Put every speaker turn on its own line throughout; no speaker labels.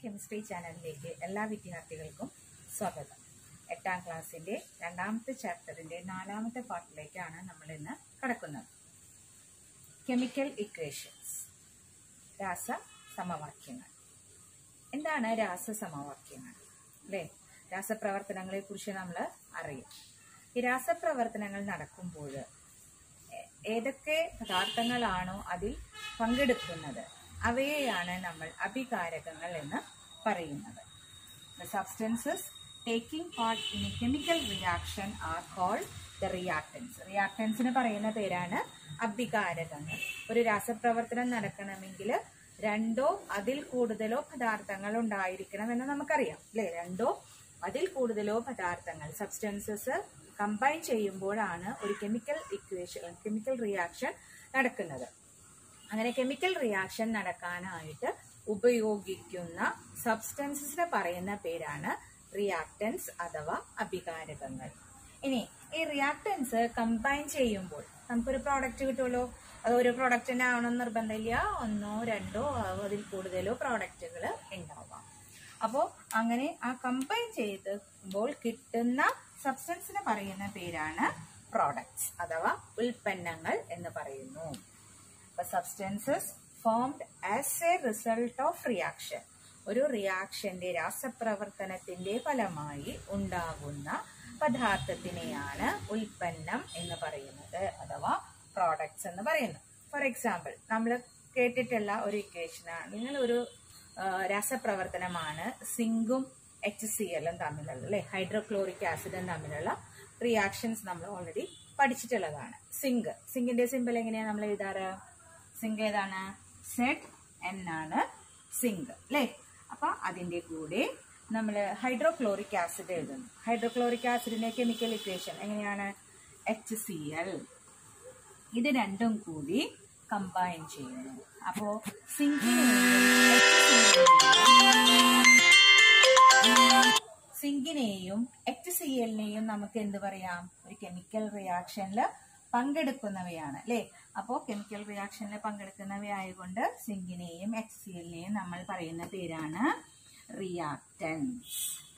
Chemistry ചാനലിലേക്ക് എല്ലാ വിദ്യാർത്ഥികൾക്കും സ്വാഗതം എട്ടാം ക്ലാസ്സിന്റെ രണ്ടാമത്തെ ചാപ്റ്ററിന്റെ നാലാമത്തെ പാർട്ടിലേക്കാണ് നമ്മൾ ഇന്ന് കടക്കുന്നത് കെമിക്കൽ ഇക്വേഷൻസ് രാസ സമവാക്യങ്ങൾ എന്താണ് രാസ സമവാക്യങ്ങൾ അല്ലേ രാസപ്രവർത്തനങ്ങളെ കുറിച്ച് നമ്മൾ അറിയും ഈ രാസപ്രവർത്തനങ്ങൾ നടക്കുമ്പോൾ ഏ- ഏതൊക്കെ പദാർത്ഥങ്ങളാണോ അതിൽ പങ്കെടുക്കുന്നത് അവയെയാണ് നമ്മൾ അഭികാരകങ്ങൾ എന്ന് പറയുന്നത് The substances taking part in a chemical reaction are called the reactants. റിയാക്ടൻസിന് പറയുന്ന പേരാണ് അഭികാരകങ്ങൾ ഒരു രാസപ്രവർത്തനം നടക്കണമെങ്കിൽ രണ്ടോ അതിൽ കൂടുതലോ പദാർത്ഥങ്ങൾ ഉണ്ടായിരിക്കണം എന്ന് നമുക്കറിയാം അല്ലെ രണ്ടോ അതിൽ കൂടുതലോ പദാർത്ഥങ്ങൾ സബ്സ്റ്റൻസസ് കമ്പൈൻ ചെയ്യുമ്പോഴാണ് ഒരു കെമിക്കൽ ഇക്വേഷൻ കെമിക്കൽ റിയാക്ഷൻ നടക്കുന്നത് അങ്ങനെ കെമിക്കൽ റിയാക്ഷൻ നടക്കാനായിട്ട് ഉപയോഗിക്കുന്ന സബ്സ്റ്റൻസസിന് പറയുന്ന പേരാണ് റിയാക്ടൻസ് അഥവാ അഭികാരകങ്ങൾ ഇനി ഈ റിയാക്ടൻസ് കമ്പൈൻ ചെയ്യുമ്പോൾ നമുക്കൊരു പ്രോഡക്റ്റ് കിട്ടുമല്ലോ അത് ഒരു പ്രോഡക്റ്റ് തന്നെ ആവണമെന്ന് നിർബന്ധമില്ല ഒന്നോ രണ്ടോ അതിൽ കൂടുതലോ പ്രോഡക്റ്റുകൾ ഉണ്ടാവാം അപ്പോൾ അങ്ങനെ ആ കമ്പൈൻ ചെയ്തുമ്പോൾ കിട്ടുന്ന സബ്സ്റ്റൻസിന് പറയുന്ന പേരാണ് പ്രോഡക്ട്സ് അഥവാ ഉൽപ്പന്നങ്ങൾ എന്ന് പറയുന്നു അപ്പൊ substances formed as a result of reaction ഒരു റിയാക്ഷന്റെ രാസപ്രവർത്തനത്തിന്റെ ഫലമായി ഉണ്ടാകുന്ന പദാർത്ഥത്തിനെയാണ് ഉൽപ്പന്നം എന്ന് പറയുന്നത് അഥവാ പ്രോഡക്ട്സ് എന്ന് പറയുന്നത് ഫോർ എക്സാമ്പിൾ നമ്മൾ കേട്ടിട്ടുള്ള ഒരു ഇക്വേഷനാണ് നിങ്ങൾ ഒരു ആ, രാസപ്രവർത്തനമാണ് സിങ്കും എച്ച് സി എല്ലും തമ്മിലുള്ള അല്ലെ ഹൈഡ്രോക്ലോറിക് ആസിഡും തമ്മിലുള്ള റിയാക്ഷൻസ് നമ്മൾ ഓൾറെഡി പഠിച്ചിട്ടുള്ളതാണ് സിങ്ക് സിങ്കിന്റെ സിമ്പിൾ എങ്ങനെയാണ് നമ്മൾ എഴുതാറ് സിങ്ക് ഏതാണ് സെഡ് എൻ ആണ് സിങ്ക് അല്ലേ അപ്പൊ അതിന്റെ കൂടെ നമ്മൾ ഹൈഡ്രോക്ലോറിക് ആസിഡ് എഴുതുന്നു ഹൈഡ്രോക്ലോറിക് ആസിഡിന്റെ കെമിക്കൽ ഇക്വേഷൻ എങ്ങനെയാണ് എച്ച് സി എൽ ഇത് രണ്ടും കൂടി കമ്പൈൻ ചെയ്യുന്നു അപ്പോ സിങ്കിനെയും എച്ച് സി എല്ലിനെയും നമുക്ക് എന്ത് പറയാം ഒരു കെമിക്കൽ റിയാക്ഷനിൽ പങ്കെടുക്കുന്നവയാണ് അല്ലേ അപ്പോൾ കെമിക്കൽ റിയാക്ഷനിൽ പങ്കെടുക്കുന്നവയായതുകൊണ്ട് സിങ്കിനെയും എച്ച് സി എല്ലിനെയും നമ്മൾ പറയുന്ന പേരാണ് റിയാക്ടൻസ്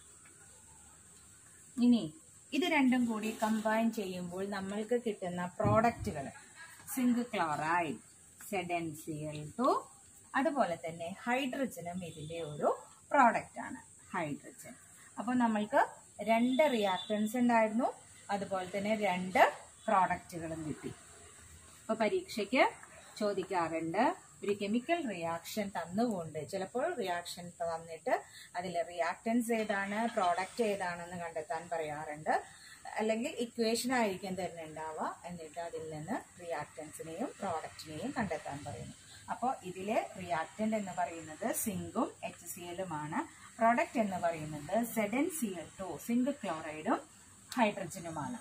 ഇനി ഇത് രണ്ടും കൂടി കമ്പൈൻ ചെയ്യുമ്പോൾ നമ്മൾക്ക് കിട്ടുന്ന പ്രോഡക്റ്റുകൾ zinc chloride Z N C L two അതുപോലെ തന്നെ ഹൈഡ്രജനും ഇതിന്റെ ഒരു പ്രോഡക്റ്റ് ആണ് ഹൈഡ്രജൻ അപ്പോൾ നമ്മൾക്ക് രണ്ട് റിയാക്ടൻസ് ഉണ്ടായിരുന്നു അതുപോലെ തന്നെ രണ്ട് പ്രോഡക്റ്റുകളും കിട്ടി ഇപ്പൊ പരീക്ഷയ്ക്ക് ചോദിക്കാറുണ്ട് ഒരു കെമിക്കൽ റിയാക്ഷൻ തന്നുകൊണ്ട് ചിലപ്പോൾ റിയാക്ഷൻ തന്നിട്ട് അതിൽ റിയാക്ടൻസ് ഏതാണ് പ്രോഡക്റ്റ് ഏതാണെന്ന് കണ്ടെത്താൻ പറയാറുണ്ട് അല്ലെങ്കിൽ ഇക്വേഷൻ ആയിരിക്കും തന്നെ ഉണ്ടാവുക എന്നിട്ട് അതിൽ നിന്ന് റിയാക്ടൻസിനെയും പ്രോഡക്റ്റിനെയും കണ്ടെത്താൻ പറയുന്നു അപ്പോൾ ഇതിലെ റിയാക്ടന്റ് എന്ന് പറയുന്നത് സിങ്കും എച്ച് സി എല്ലുമാണ് പ്രോഡക്റ്റ് എന്ന് പറയുന്നത് Z N C L two zinc ക്ലോറൈഡും ഹൈഡ്രജനുമാണ്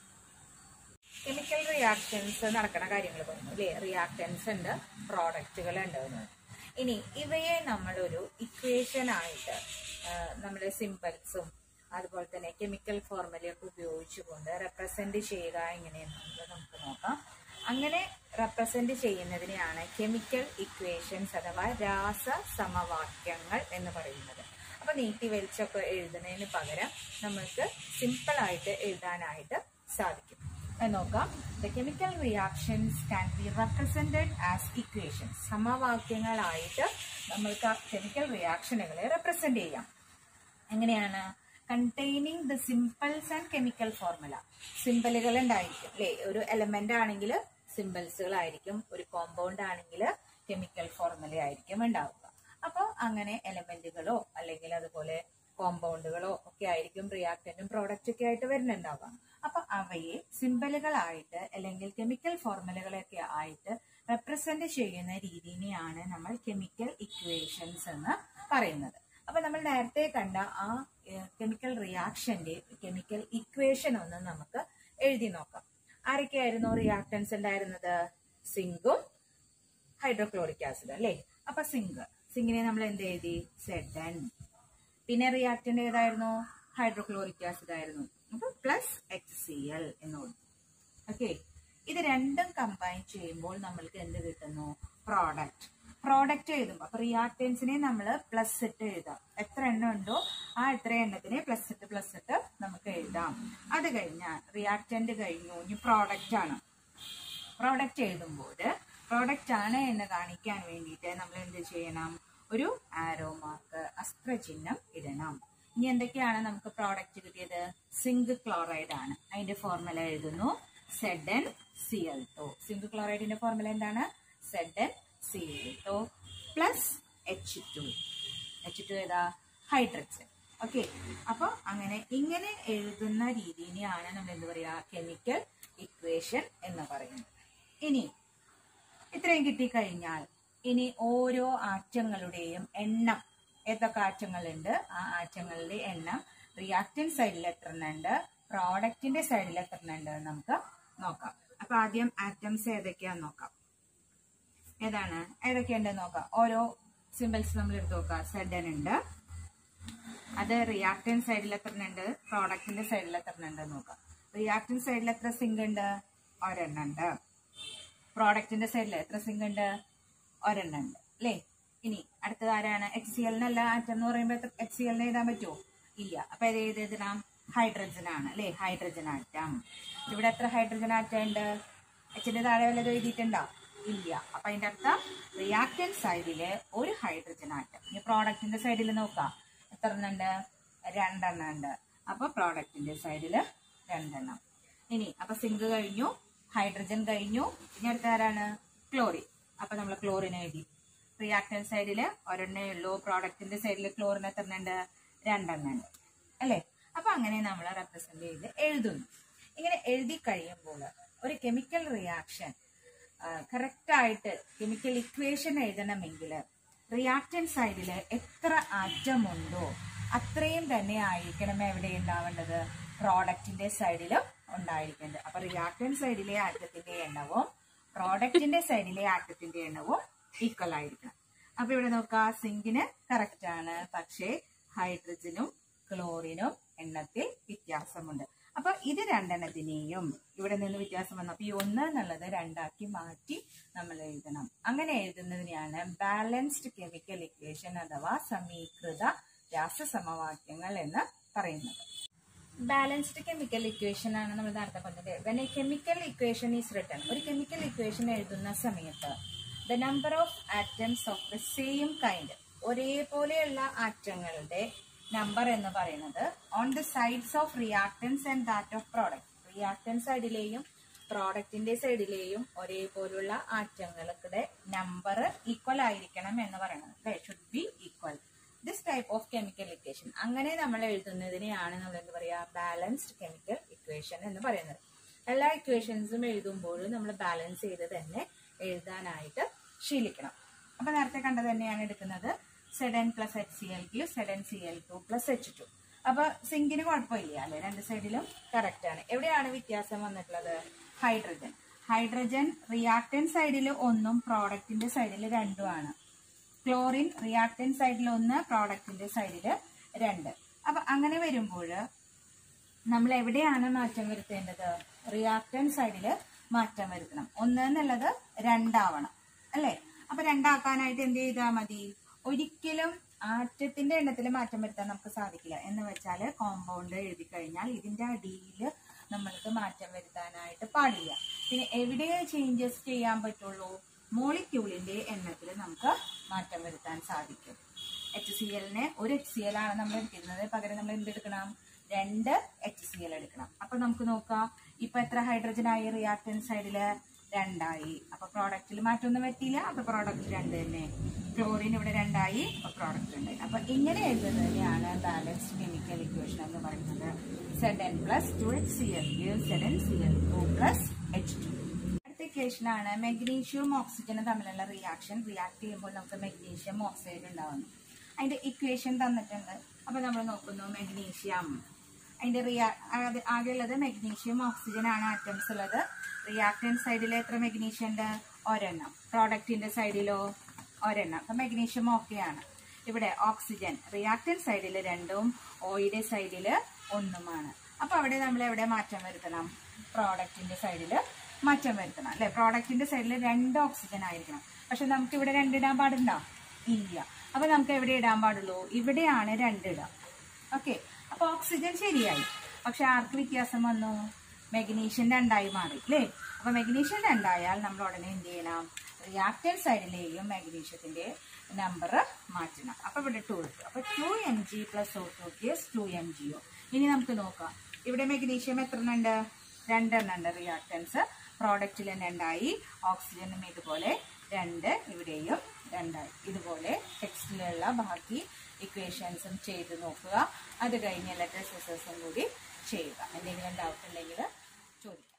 കെമിക്കൽ റിയാക്ഷൻസ് നടക്കുന്ന കാര്യങ്ങൾ പറഞ്ഞു അല്ലേ റിയാക്ടൻസ് ഉണ്ട് പ്രോഡക്റ്റുകൾ ഉണ്ട് എന്ന്. ഇനി ഇവയെ നമ്മളൊരു ഇക്വേഷൻ ആയിട്ട് നമ്മുടെ സിമ്പിൾസും അതുപോലെ തന്നെ കെമിക്കൽ ഫോർമുലയൊക്കെ ഉപയോഗിച്ചുകൊണ്ട് റെപ്രസെന്റ് ചെയ്യുക എങ്ങനെയെന്നുള്ളത് നമുക്ക് നോക്കാം അങ്ങനെ റെപ്രസെന്റ് ചെയ്യുന്നതിനെയാണ് കെമിക്കൽ ഇക്വേഷൻസ് അഥവാ രാസ സമവാക്യങ്ങൾ എന്ന് പറയുന്നത് അപ്പൊ നീട്ടി വലിച്ചൊക്കെ എഴുതുന്നതിന് പകരം നമ്മൾക്ക് സിമ്പിൾ ആയിട്ട് എഴുതാനായിട്ട് സാധിക്കും എന്ന് നോക്കാം the chemical reactions can be represented as equations സമവാക്യങ്ങളായിട്ട് നമ്മൾക്ക് കെമിക്കൽ റിയാക്ഷനുകളെ റെപ്രസെന്റ് ചെയ്യാം എങ്ങനെയാണ് containing the symbols and chemical formula സിമ്പിളുകൾ ഉണ്ടായിരിക്കും അല്ലേ ഒരു എലമെന്റ് ആണെങ്കിൽ സിമ്പിൾസുകളായിരിക്കും ഒരു കോമ്പൗണ്ട് ആണെങ്കിൽ കെമിക്കൽ ഫോർമുല ആയിരിക്കും ഉണ്ടാവുക അപ്പോൾ അങ്ങനെ എലമെന്റുകളോ അല്ലെങ്കിൽ അതുപോലെ കോമ്പൗണ്ടുകളോ ഒക്കെ ആയിരിക്കും റിയാക്ടന്റും പ്രോഡക്റ്റ് ഒക്കെ ആയിട്ട് വരുന്നുണ്ടാവുക അപ്പൊ അവയെ സിമ്പിളുകളായിട്ട് അല്ലെങ്കിൽ കെമിക്കൽ ഫോർമുലകളൊക്കെ ആയിട്ട് റെപ്രസെന്റ് ചെയ്യുന്ന രീതിനെയാണ് നമ്മൾ കെമിക്കൽ ഇക്വേഷൻസ് എന്ന് പറയുന്നത് അപ്പൊ നമ്മൾ നേരത്തെ കണ്ട ആ കെമിക്കൽ റിയാക്ഷന്റെ കെമിക്കൽ ഇക്വേഷൻ ഒന്ന് നമുക്ക് എഴുതി നോക്കാം ആരൊക്കെയായിരുന്നു റിയാക്ടൻസ് ഉണ്ടായിരുന്നത് സിങ്കും ഹൈഡ്രോക്ലോറിക് ആസിഡ് അല്ലേ അപ്പൊ സിങ്ക് സിങ്കിനെ നമ്മൾ എന്ത് എഴുതി സെഡൻ പിന്നെ റിയാക്ടന്റ് ഏതായിരുന്നു ഹൈഡ്രോക്ലോറിക് ആസിഡ് ആയിരുന്നു അപ്പൊ പ്ലസ് എച്ച് സി എൽ എന്ന് കൊടുത്തു ഓക്കെ ഇത് രണ്ടും കമ്പൈൻ ചെയ്യുമ്പോൾ നമ്മൾക്ക് എന്ത് കിട്ടുന്നു പ്രോഡക്റ്റ് പ്രോഡക്റ്റ് എഴുതുമ്പോൾ അപ്പൊ റിയാക്ടൻസിനെ നമ്മൾ പ്ലസ് ഇട്ട് എഴുതാം എത്ര എണ്ണം ഉണ്ടോ ആ എത്ര എണ്ണത്തിനെ പ്ലസ് ഇട്ട് പ്ലസ് ഇട്ട് നമുക്ക് എഴുതാം അത് കഴിഞ്ഞാൽ റിയാക്ടന്റ് കഴിഞ്ഞു ഇനി പ്രോഡക്റ്റ് ആണ് പ്രോഡക്റ്റ് എഴുതുമ്പോൾ പ്രോഡക്റ്റ് ആണ് എന്ന് കാണിക്കാൻ വേണ്ടിയിട്ട് നമ്മൾ എന്ത് ചെയ്യണം ഒരു ആരോ മാർക്ക് അസ്ത്രചിഹ്നം ഇടണം ഇനി എന്തൊക്കെയാണ് നമുക്ക് പ്രോഡക്റ്റ് കിട്ടിയത് സിങ്ക് ക്ലോറൈഡ് ആണ് അതിന്റെ ഫോർമുല എഴുതുന്നു Z N C L two സിങ്ക് ക്ലോറൈഡിന്റെ ഫോർമുല എന്താണ് Z N C L two plus H two H two ഏതാ ഹൈഡ്രജൻ ഓക്കെ അപ്പൊ അങ്ങനെ ഇങ്ങനെ എഴുതുന്ന രീതിനെയാണ് നമ്മൾ എന്ത് പറയാ കെമിക്കൽ ഇക്വേഷൻ എന്ന് പറയുന്നത് ഇനി ഇത്രയും കിട്ടിക്കഴിഞ്ഞാൽ ഇനി ഓരോ ആറ്റങ്ങളുടെയും എണ്ണം ഏതൊക്കെ ആറ്റങ്ങളുണ്ട് ആ ആറ്റങ്ങളുടെ എണ്ണം റിയാക്ടൻ സൈഡിൽ എത്ര എണ്ണുണ്ട് പ്രോഡക്റ്റിന്റെ സൈഡിൽ എത്ര എണ്ണുണ്ട് എന്ന് നമുക്ക് നോക്കാം അപ്പൊ ആദ്യം ആറ്റംസ് ഏതൊക്കെയാന്ന് നോക്കാം ഏതാണ് ഏതൊക്കെയുണ്ട് നോക്കാം ഓരോ സിമ്പിൾസ് നമ്മൾ എടുത്ത് നോക്കാം സെഡൻ ഉണ്ട് അത് റിയാക്ടൻ സൈഡിൽ എത്ര ഉണ്ട് പ്രോഡക്റ്റിന്റെ സൈഡിൽ എത്ര ഉണ്ട് നോക്കാം റിയാക്ടൻ സൈഡിൽ എത്ര സിങ്ക് ഉണ്ട് ഒരെണ്ണം ഉണ്ട് പ്രോഡക്റ്റിന്റെ സൈഡിൽ എത്ര സിങ്ക് ഉണ്ട് ഒരെണ്ണം ഉണ്ട് അല്ലേ ഇനി അടുത്തത് ആരാണ് എച്ച് സി എല്ലിനല്ല ആറ്റം എന്ന് പറയുമ്പോൾ എച്ച് സി എല്ലിന് എഴുതാൻ പറ്റുമോ ഇല്ല അപ്പൊ ഇത് ഏത് എഴുതണം ഹൈഡ്രജൻ ആണ് അല്ലേ ഹൈഡ്രജൻ ആറ്റം ഇവിടെ എത്ര ഹൈഡ്രജൻ ആറ്റം ഉണ്ട് എച്ചിന്റെ താഴെ വല്ലതും എഴുതിയിട്ടുണ്ടോ ഇല്ല അപ്പൊ അതിന്റെ അർത്ഥം റിയാക്ടൻ സൈഡില് ഒരു ഹൈഡ്രജൻ ആറ്റം ഇനി പ്രോഡക്റ്റിന്റെ സൈഡിൽ നോക്കാം എത്ര എണ്ണം ഉണ്ട് രണ്ടെണ്ണം ഉണ്ട് അപ്പൊ പ്രോഡക്റ്റിന്റെ സൈഡില് രണ്ടെണ്ണം ഇനി അപ്പൊ സിങ്ക് കഴിഞ്ഞു ഹൈഡ്രജൻ കഴിഞ്ഞു ഇനി അടുത്ത ആരാണ് ക്ലോറിൻ അപ്പൊ നമ്മൾ ക്ലോറിൻ എഴുതി റിയാക്ടൻ സൈഡില് ഒരെണ്ണേ ഉള്ളൂ പ്രോഡക്റ്റിന്റെ സൈഡിൽ ക്ലോറിൻ എത്ര ഉണ്ട് രണ്ടെണ്ണം ഉണ്ട് അല്ലേ അപ്പൊ അങ്ങനെ നമ്മൾ റെപ്രസെന്റ് ചെയ്ത് എഴുതുന്നു ഇങ്ങനെ എഴുതി കഴിയുമ്പോൾ ഒരു കെമിക്കൽ റിയാക്ഷൻ കറക്റ്റ് ആയിട്ട് കെമിക്കൽ ഇക്വേഷൻ എഴുതണമെങ്കിൽ റിയാക്ടൻ സൈഡിൽ എത്ര ആറ്റം ഉണ്ടോ അത്രയും തന്നെ ആയിരിക്കണം എവിടെ ഉണ്ടാവേണ്ടത് പ്രോഡക്റ്റിന്റെ സൈഡിലും ഉണ്ടായിരിക്കേണ്ടത് അപ്പൊ റിയാക്ടൻ സൈഡിലെ ആറ്റത്തിന്റെ എണ്ണവും പ്രോഡക്റ്റിന്റെ സൈഡിലെ ആറ്റത്തിന്റെ എണ്ണവും ഈക്വൽ ആയിരിക്കണം അപ്പൊ ഇവിടെ നോക്കുക സിങ്കിന് കറക്റ്റ് ആണ് പക്ഷേ ഹൈഡ്രജനും ക്ലോറിനും എണ്ണത്തിൽ വ്യത്യാസമുണ്ട് അപ്പൊ ഇത് രണ്ടെണ്ണത്തിനെയും ഇവിടെ നിന്ന് വ്യത്യാസം വന്നു അപ്പൊ ഈ ഒന്ന് എന്നുള്ളത് രണ്ടാക്കി മാറ്റി നമ്മൾ എഴുതണം അങ്ങനെ എഴുതുന്നതിനെയാണ് ബാലൻസ്ഡ് കെമിക്കൽ ഇക്വേഷൻ അഥവാ സമീകൃത രാസസമവാക്യങ്ങൾ എന്ന് പറയുന്നത് ബാലൻസ്ഡ് കെമിക്കൽ ഇക്വേഷൻ ആണ് നമ്മൾ നേരത്തെ പറഞ്ഞത് when a chemical equation is written ഒരു കെമിക്കൽ ഇക്വേഷൻ എഴുതുന്ന സമയത്ത് the number of atoms of the same kind ഒരേപോലെയുള്ള ആറ്റങ്ങളുടെ നമ്പർ എന്ന് പറയുന്നത് on the sides of reactants and that of product reactant സൈഡിലെയും പ്രോഡക്റ്റിന്റെ സൈഡിലെയും ഒരേപോലുള്ള ആറ്റങ്ങളുടെ നമ്പർ ഈക്വൽ ആയിരിക്കണം എന്ന് പറയുന്നത് should be equal this type of chemical equation അങ്ങനെ നമ്മൾ എഴുതുന്നതിനെയാണ് നമ്മൾ എന്ത് പറയാ ബാലൻസ്ഡ് കെമിക്കൽ ഇക്വേഷൻ എന്ന് പറയുന്നത് എല്ലാ ഇക്വേഷൻസും എഴുതുമ്പോഴും നമ്മൾ ബാലൻസ് ചെയ്ത് തന്നെ എഴുതാനായിട്ട് ശീലിക്കണം അപ്പൊ നേരത്തെ കണ്ടത് തന്നെയാണ് എടുക്കുന്നത് Z N plus H C L ക്യൂ Z N C L two plus H two അപ്പൊ സിങ്കിന് കുഴപ്പമില്ല അല്ലെ രണ്ട് സൈഡിലും കറക്റ്റ് ആണ് എവിടെയാണ് വ്യത്യാസം വന്നിട്ടുള്ളത് ഹൈഡ്രജൻ ഹൈഡ്രജൻ റിയാക്ടൻ സൈഡിൽ ഒന്നും പ്രോഡക്റ്റിന്റെ സൈഡിൽ രണ്ടുമാണ് ക്ലോറിൻ റിയാക്ടൻ സൈഡിൽ ഒന്ന് പ്രോഡക്റ്റിന്റെ സൈഡിൽ രണ്ട് അപ്പൊ അങ്ങനെ വരുമ്പോൾ നമ്മൾ എവിടെയാണ് മാറ്റം വരുത്തേണ്ടത് റിയാക്ടൻ സൈഡിൽ മാറ്റം വരുത്തണം ഒന്ന് എന്നുള്ളത് രണ്ടാവണം അല്ലേ അപ്പൊ രണ്ടാക്കാനായിട്ട് എന്ത് ചെയ്താൽ മതി ഒരിക്കലും ആറ്റത്തിന്റെ എണ്ണത്തിൽ മാറ്റം വരുത്താൻ നമുക്ക് സാധിക്കില്ല എന്ന് വെച്ചാൽ കോമ്പൗണ്ട് എഴുതി കഴിഞ്ഞാൽ ഇതിന്റെ അടിയിൽ നമ്മൾക്ക് മാറ്റം വരുത്താനായിട്ട് പാടില്ല പിന്നെ എവിടെ ചേഞ്ചസ് ചെയ്യാൻ പറ്റുള്ളൂ മോളിക്യൂളിന്റെ എണ്ണത്തിൽ നമുക്ക് മാറ്റം വരുത്താൻ സാധിക്കും എച്ച് സി എല്ലിന് ഒരു എച്ച് സി എൽ ആണ് നമ്മൾ എടുക്കുന്നത് പകരം നമ്മൾ എന്തെടുക്കണം രണ്ട് എച്ച് സി എൽ എടുക്കണം അപ്പൊ നമുക്ക് നോക്കാം ഇപ്പൊ എത്ര ഹൈഡ്രജൻ ആയി റിയാക്ടൻ സൈഡില് രണ്ടായി അപ്പൊ പ്രോഡക്റ്റിൽ മാറ്റമൊന്നും പറ്റിയില്ല അപ്പൊ പ്രോഡക്റ്റ് രണ്ട് തന്നെ ക്ലോറിൻ ഇവിടെ രണ്ടായി അപ്പൊ പ്രോഡക്റ്റ് രണ്ടായി അപ്പൊ ഇങ്ങനെ എഴുതുന്നതിനെയാണ് ബാലൻസ്ഡ് കെമിക്കൽ ഇക്വേഷൻ എന്ന് പറയുന്നത് Z N plus two H C L Z N C L two plus H two അടുത്ത ഇക്വേഷൻ ആണ് മെഗ്നീഷ്യവും ഓക്സിജനും തമ്മിലുള്ള റിയാക്ഷൻ റിയാക്ട് ചെയ്യുമ്പോൾ നമുക്ക് മെഗ്നീഷ്യം ഓക്സൈഡ് ഉണ്ടാവുന്നു അതിന്റെ ഇക്വേഷൻ തന്നിട്ടുണ്ട് അപ്പൊ നമ്മൾ നോക്കുന്നു മെഗ്നീഷ്യം അതിന്റെ റിയാ അത് ആകെയുള്ളത് മെഗ്നീഷ്യം ഓക്സിജൻ ആണ് ആറ്റംസ് ഉള്ളത് റിയാക്ടൻ സൈഡിൽ എത്ര മെഗ്നീഷ്യം ഉണ്ട് ഒരെണ്ണം പ്രോഡക്റ്റിന്റെ സൈഡിലോ ഒരെണ്ണം അപ്പൊ മെഗ്നീഷ്യം ഓക്കെയാണ് ഇവിടെ ഓക്സിജൻ റിയാക്ടൻ സൈഡിൽ രണ്ടും ഓയുടെ സൈഡിൽ ഒന്നുമാണ് അപ്പൊ അവിടെ നമ്മൾ എവിടെ മാറ്റം വരുത്തണം പ്രോഡക്റ്റിന്റെ സൈഡിൽ മാറ്റം വരുത്തണം അല്ലെ പ്രോഡക്റ്റിന്റെ സൈഡിൽ രണ്ട് ഓക്സിജൻ ആയിരിക്കണം പക്ഷെ നമുക്ക് ഇവിടെ രണ്ടിടാൻ പാടുണ്ടോ ഇല്ല അപ്പൊ നമുക്ക് എവിടെ ഇടാൻ പാടുള്ളൂ ഇവിടെയാണ് രണ്ടിടാം ഓക്കെ അപ്പൊ ഓക്സിജൻ ശരിയായി പക്ഷെ ആർക്ക് വ്യത്യാസം വന്നു മെഗ്നീഷ്യൻ രണ്ടായി മാറി അല്ലേ അപ്പൊ മെഗ്നീഷ്യൻ രണ്ടായാൽ നമ്മൾ ഉടനെ എന്ത് ചെയ്യണം റിയാക്ടർ സൈഡിലെയും മാഗ്നീഷ്യത്തിന്റെ നമ്പർ മാറ്റണം അപ്പൊ ഇവിടെ ടു ഇട്ടു അപ്പൊ two M G plus O two gives two M G O ഇനി നമുക്ക് നോക്കാം ഇവിടെ മെഗ്നീഷ്യം എത്ര ഉണ്ട് രണ്ടെണ്ണം ഉണ്ട് റിയാക്ടൻസ് പ്രോഡക്റ്റിൽ രണ്ടായി ഓക്സിജനും ഇതുപോലെ രണ്ട് ഇവിടെയും രണ്ടായി ഇതുപോലെ ടെക്സ്റ്റിലുള്ള ബാക്കി ഇക്വേഷൻസും ചെയ്ത് നോക്കുക അത് കഴിഞ്ഞ് ലെറ്റർ സിസേഴ്സും കൂടി ചെയ്യുക എന്തെങ്കിലും ഡൗട്ട് ഉണ്ടെങ്കിൽ ചോദിക്കുക